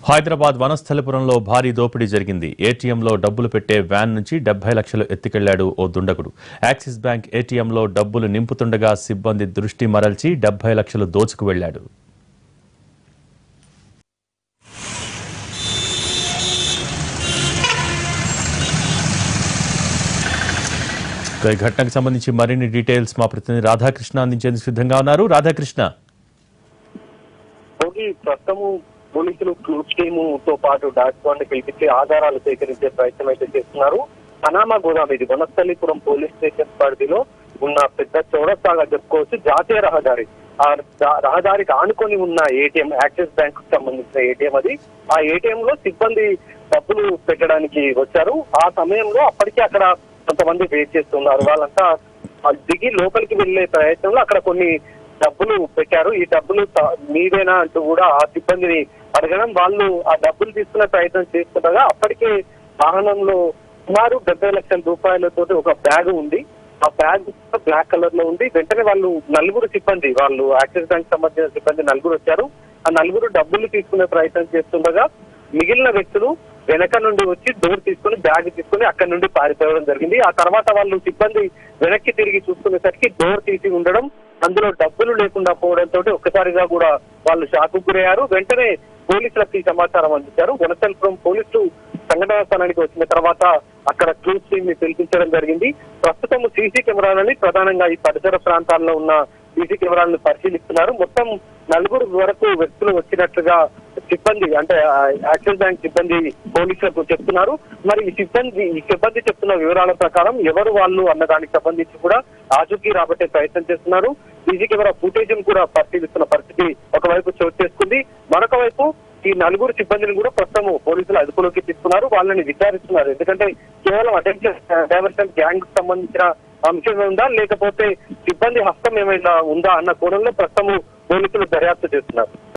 హైదరాబాద్ వనస్థలిపురంలో భారీ దోపిడీ జరిగింది ఏటీఎంలో డబ్బులు పెట్టే వ్యాన్ నుంచి డెబ్బై లక్షలు ఎత్తుకెళ్లాడు ఓ దుండగుడు యాక్సిస్ బ్యాంక్ ఏటీఎంలో డబ్బులు నింపుతుండగా సిబ్బంది దృష్టి మరల్చి డెబ్బై లక్షలు దోచుకు వెళ్లాడు ఇక ఈ ఘటనకు సంబంధించి మరిన్ని డీటెయిల్స్ మా ప్రతినిధి రాధాకృష్ణ అందించేందుకు సిద్ధంగా ఉన్నారు రాధాకృష్ణ భోగి ప్రస్తుతము పోలీసులు క్లూజ్ టీమ్ తో పాటు డాక్ ని పిలిపించి ఆధారాలు సేకరించే ప్రయత్నం అయితే చేస్తున్నారు పనామా గోదాం ఇది వనస్థలిపురం పోలీస్ స్టేషన్ పరిధిలో ఉన్న పెద్ద చౌరస్తాగా చెప్పుకోవచ్చు జాతీయ రహదారి ఆ దా- రహదారికి ఆనుకొని ఉన్న ఏటీఎం యాక్సిస్ బ్యాంక్ కు సంబంధించిన ఏటీఎం అది ఆ ఏటీఎం లో సిబ్బంది డబ్బులు పెట్టడానికి వచ్చారు ఆ సమయంలో అప్పటికే అక్కడ కొంతమంది వెయిట్ చేస్తున్నారు వాళ్ళంతా ఆ దిగి లోపలికి వెళ్లే ప్రయత్నంలో అక్కడ కొన్ని డబ్బులు పెట్టారు ఈ డబ్బులు త- మీదేనా అంటూ కూడా ఆ సిబ్బందిని అడగడం వాళ్ళు ఆ డబ్బులు తీసుకునే ప్రయత్నం చేస్తుండగా అప్పటికే వాహనంలో సుమారు డెబ్బై లక్షల రూపాయలతో ఒక బ్యాగ్ ఉంది ఆ బ్యాగ్ బ్లాక్ కలర్ లో ఉంది వెంటనే వాళ్ళు నలుగురు సిబ్బంది వాళ్ళు యాక్సిస్ బ్యాంక్ సంబంధించిన సిబ్బంది నలుగురు వచ్చారు ఆ నలుగురు డబ్బులు తీసుకునే ప్రయత్నం చేస్తుండగా మిగిలిన వ్యక్తులు వెనక నుండి వచ్చి డోర్ తీసుకుని బ్యాగ్ తీసుకుని అక్కడి నుండి పారిపోవడం జరిగింది ఆ తర్వాత వాళ్ళు సిబ్బంది వెనక్కి తిరిగి చూసుకునేసరికి డోర్ తీసి ఉండడం అందులో డబ్బులు లేకుండా పోవడంతో ఒక్కసారిగా కూడా వాళ్ళు షాకు గురయ్యారు వెంటనే పోలీసులకు ఈ సమాచారం అందించారు వనసల్పురం పోలీసులు సంఘటన స్థలానికి వచ్చిన తర్వాత అక్కడ క్లూస్ టీమ్ ని పిలిపించడం జరిగింది ప్రస్తుతం సీసీ కెమెరాలని ప్రధానంగా ఈ పరిసర ప్రాంతాల్లో ఉన్న సీసీ కెమెరాలను పరిశీలిస్తున్నారు మొత్తం నలుగురు వరకు వ్యక్తులు వచ్చినట్లుగా సిబ్బంది అంటే ఆ, యాక్సిస్ బ్యాంక్ సిబ్బంది పోలీసులకు చెప్తున్నారు మరి ఈ సిబ్బంది ఈ సిబ్బంది చెప్తున్న వివరాల ప్రకారం ఎవరు వాళ్ళు అన్న దానికి సంబంధించి కూడా ఆచూకీ రాబట్టే ప్రయత్నం చేస్తున్నారు సీసీ కెమెరా ఫుటేజ్ కూడా పరిశీలిస్తున్న పరిస్థితి ఒకవైపు చోటు చేసుకుంది మరొక వైపు ఈ నలుగురు సిబ్బందిని కూడా ప్రస్తుతం పోలీసులు అదుపులోకి తీసుకున్నారు వాళ్ళని విచారిస్తున్నారు ఎందుకంటే కేవలం అటెన్షన్ డైవర్షన్ గ్యాంగ్ సంబంధించిన అంశం ఉందా లేకపోతే సిబ్బంది హస్తం ఏమైనా ఉందా అన్న కోణంలో ప్రస్తుతం పోలీసులు దర్యాప్తు చేస్తున్నారు